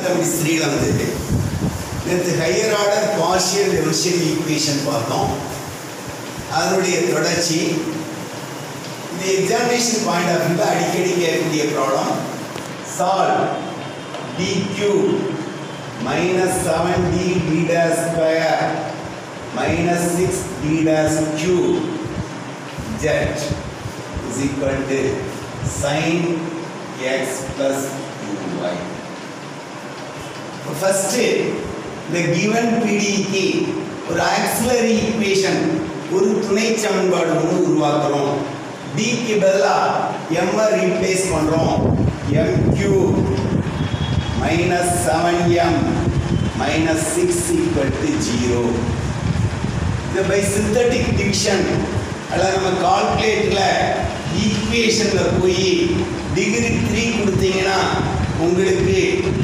Mathematics த்ரீல வந்து நேற்று higher order partial differential equation பார்த்தோம் அதனுடைய தொடர்ச்சி இந்த எக்ஸாமினேஷன் பாயிண்ட் ஆஃப் வியூவில் அடிக்கடி கேட்கக்கூடிய problem solve D Q minus seven D D dash square minus six D dash Q Z is equal to sine X plus two y first இந்த given பிடிக்கு ஒரு ஆக்சிலரி ஈக்குவேஷன் ஒரு துணை சமன்பாடு ஒன்று உருவாக்குறோம் டிக்கு பதிலாக எம்மை ரீப்ளேஸ் பண்ணுறோம் M Q minus seven M minus six equal to zero இது பை சிந்தட்டிக் டிவிஷன் அல்லது நம்ம கால்குலேட்டரில் ஈக்குவேஷனில் போய் டிகிரி த்ரீ கொடுத்தீங்கன்னா உங்களுக்கு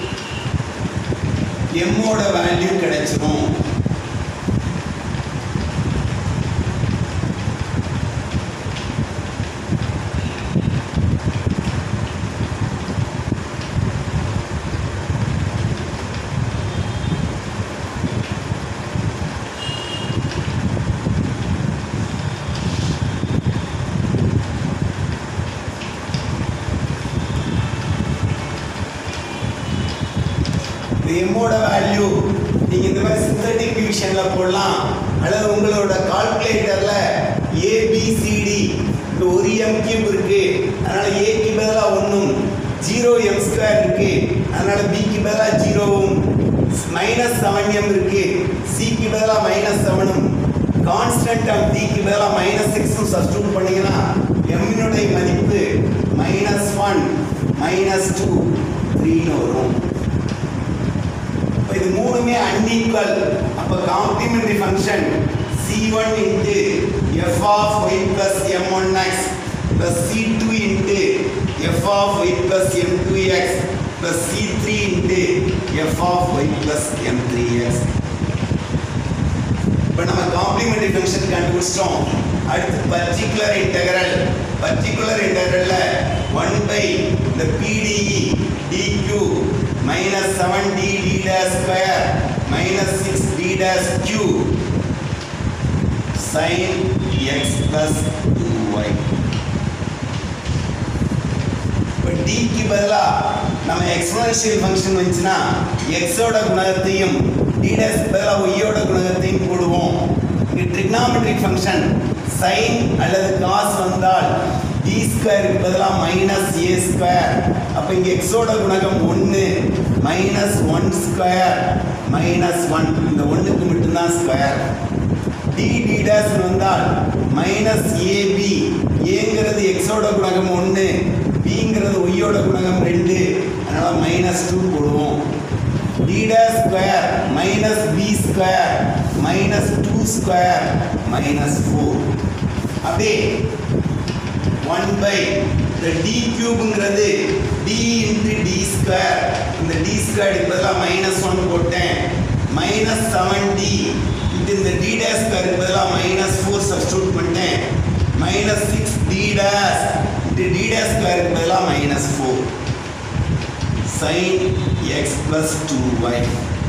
எம்மோட வேல்யூ கிடைச்சிரும் இந்த எம்மோட வேல்யூ நீங்கள் இந்த மாதிரி சிந்தட்டிக் டிவிஷனில் போடலாம் அல்லது உங்களோட கால்குலேட்டரில் ஏபிசிடி இந்த ஒரு எம் கியூப் இருக்கு அதனால ஏக்கு பதிலாக ஒன்றும் ஜீரோ எம் ஸ்கொயர் இருக்கு அதனால பிக்கு பதிலாக ஜீரோவும் மைனஸ் செவன் எம் இருக்கு சிக்கு பதிலாக மைனஸ் செவனும் கான்ஸ்டன்ட் ஆஃப் டிக்கு பதிலாக மைனஸ் சிக்ஸும் சப்ஸ்டியூட் பண்ணீங்கன்னா எம்மினுடைய மதிப்பு மைனஸ் ஒன் மைனஸ் டூ த்ரீன்னு வரும் அப்ப இது மூணுமே அன்ஈக்குவல் அப்ப complementary function c1 into f of y plus m1x plus c2 into f of y plus m2x plus c3 into f of y plus m3x இப்போ நம்ம காம்ப்ளிமெண்டரி ஃபங்க்ஷன் கண்டுபிடிச்சிட்டோம் அடுத்து பர்டிகுலர் இன்டெக்ரல் பர்டிகுலர் இன்டெக்ரல்ல 1 by இந்த PDE dq minus seven D D dash square minus six D dash Q sine X plus two Y இப்போ டிக்கு பதிலாக நம்ம எக்ஸ்போனன்ஷியல் ஃபங்க்ஷன் வந்துச்சுன்னா எக்ஸோட குணகத்தையும் டி டேஸ் பதிலாக ஒய்யோட குணகத்தையும் போடுவோம் இங்கே ட்ரிக்னாமெட்ரிக் ஃபங்க்ஷன் சைன் அல்லது காஸ் வந்தால் டி ஸ்கொயருக்கு பதிலாக மைனஸ் ஏ ஸ்கொயர் அப்போ இங்கே எக்ஸோட குணகம் ஒன்று minus one square minus one இந்த ஒன்றுக்கு மட்டும்தான் ஸ்கொயர் டி டி டேஸ் வந்தால் மைனஸ் ஏபி ஏங்கிறது எக்ஸோட குணகம் ஒன்று பிங்கிறது ஒய்யோட குணகம் ரெண்டு அதனால் மைனஸ் டூ போடுவோம் D dash square minus B square minus two square minus four அப்படியே ஒன் பை இந்த டி கியூப்ங்கிறது டி இன்ட்டு டி ஸ்கொயர் இந்த டி ஸ்கொயருக்கு பதிலாக மைனஸ் ஒன் போட்டேன் மைனஸ் செவன் டி இன்ட்டு இந்த டி டேஸ் ஸ்கொயருக்கு பதிலாக மைனஸ் ஃபோர் சப்ஸ்டியூட் பண்ணிட்டேன் minus six D dash into d dash ஸ்கொயருக்கு பதிலாக minus four sine x plus two y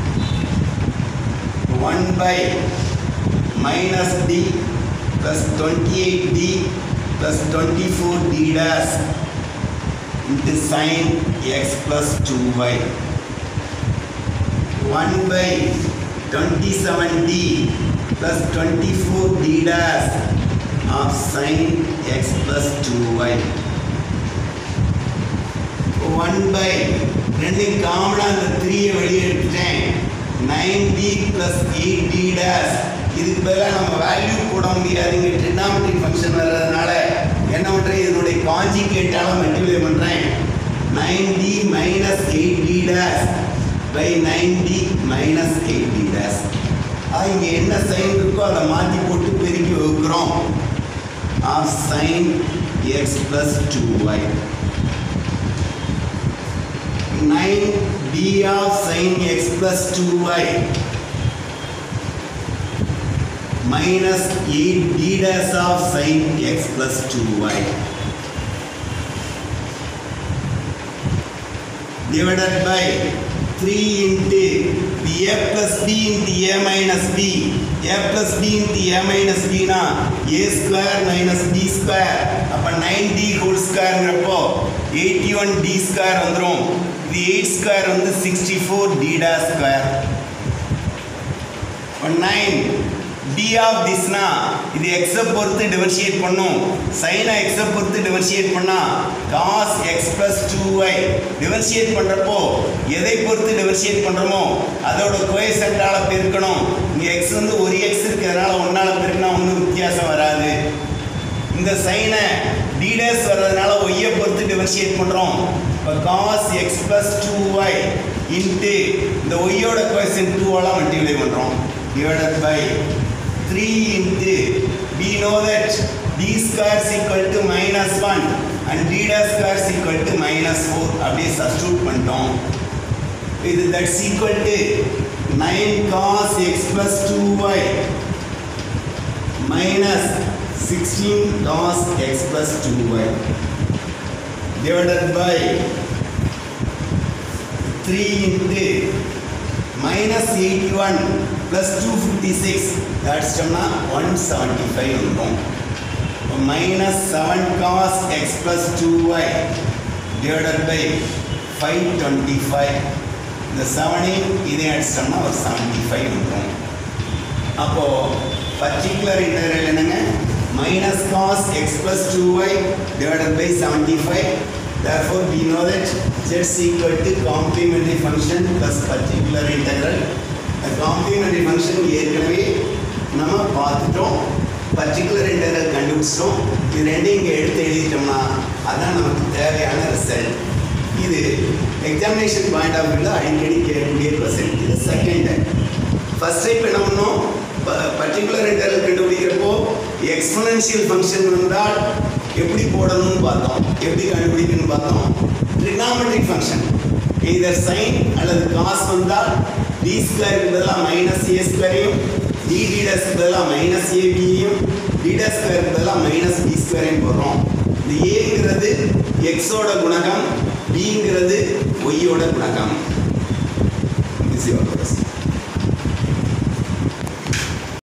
one by minus d plus twenty eight d plus 24 d dash into sin x plus 2y 1 by 27d plus 24 d dash of sin x plus 2y 1 by ரெண்டையும் காமனாக அந்த த்ரீயை வெளியே எடுத்துட்டேன் nine d plus eight d dash இதுக்கு பதிலாக நம்ம value போட முடியாது இங்கே ட்ரினாமெட்ரிக் ஃபங்க்ஷன் வர்றதுனால என்ன பண்ணுறேன் இதனுடைய காஞ்சிகேட்டால மல்டிப்ளை பண்ணுறேன் nine d minus eight d dash by nine d minus eight d dash இங்கே என்ன சைன் இருக்கோ அதை மாற்றி போட்டு பெருக்கி வைக்கிறோம் of sine x plus two y nine d of sine x plus two y minus 8 d dash of sin x plus 2y divided by three into a plus b into a minus b a plus b into a minus பினா a square minus B square அப்போ nine d whole ஸ்கொயருங்கிறப்போ eighty one d square வந்துடும் இது eight square வந்து sixty four theta square nine d of திஸ்னா இது எக்ஸை பொறுத்து டிவர்ஷியேட் பண்ணும் சைனை எக்ஸை பொறுத்து டிவர்ஷியேட் பண்ணா cos x plus two y differentiate பண்ணுறப்போ எதை பொறுத்து டிவர்ஷியேட் பண்ணுறோமோ அதோட கோயசென்டால் பெருக்கணும் இங்கே எக்ஸ் வந்து ஒரு எக்ஸ் இருக்கிறதுனால ஒன்றால் பெருக்கினா ஒன்றும் வித்தியாசம் வராது இந்த சைனை டிடேஸ் வர்றதுனால ஒய்யை பொறுத்து டிவர்ஷியேட் பண்ணுறோம் இப்போ cos x plus two y into இந்த ஒய்யோட கோயசன் டூவெல்லாம் மல்டிப்ளை பண்ணுறோம் divided by 3 into we know that d square is equal to minus 1 and d dash square is equal to minus 4 அப்படியே substitute பண்ணிட்டோம் இது that's equal to 9 cos x plus 2y minus 16 cos x plus 2y divided by 3 into minus 81 plus 256 that's சொன்னா 175 வந்துடும் minus 7 cos x plus 2y divided by 525 இந்த 7 இதே அடிச்சிட்டோம்னா ஒரு 75 வந்துடும் அப்போ பர்டிகுலர் இன்டர்வல் என்னங்க minus cos x plus 2y divided by 75 therefore we know that z is equal to complementary function plus particular integral the complementary function ஏற்கனவே நம்ம பார்த்துட்டோம் particular interval கண்டுபிடிச்சிட்டோம் இது ரெண்டையும் இங்கே எடுத்து எழுதிட்டோம்னா அதான் நமக்கு தேவையான ரிசல்ட் இது எக்ஸாமினேஷன் பாயிண்ட் ஆஃப் வியூவில் அடிக்கடி கேட்கக்கூடிய கொஸ்டின் இது செகண்ட் ஃபர்ஸ்ட் டைப் என்ன பண்ணோம் பர்டிகுலர் இன்டர்வல் கண்டுபிடிக்கிறப்போ எக்ஸ்பொனன்ஷியல் ஃபங்க்ஷன் வந்தால் எப்படி போடணும்னு பார்த்தோம் எப்படி கண்டுபிடிக்கணும்னு பார்த்தோம் ட்ரிகாமெட்ரிக் ஃபங்க்ஷன் இதர் சைன் அல்லது காஸ் வந்தால் டி ஸ்கொயருக்கு பதிலாக மைனஸ் ஏ ஸ்கொயரையும் டி டிடஸ்க்கு பதிலாக மைனஸ் ஏபியையும் டிடா ஸ்கொயருக்கு பதிலாக மைனஸ் பி ஸ்கொயரையும் போடுறோம் இந்த ஏங்கிறது எக்ஸோட குணகம் பிங்கிறது ஒய்யோட குணகம் This is your question.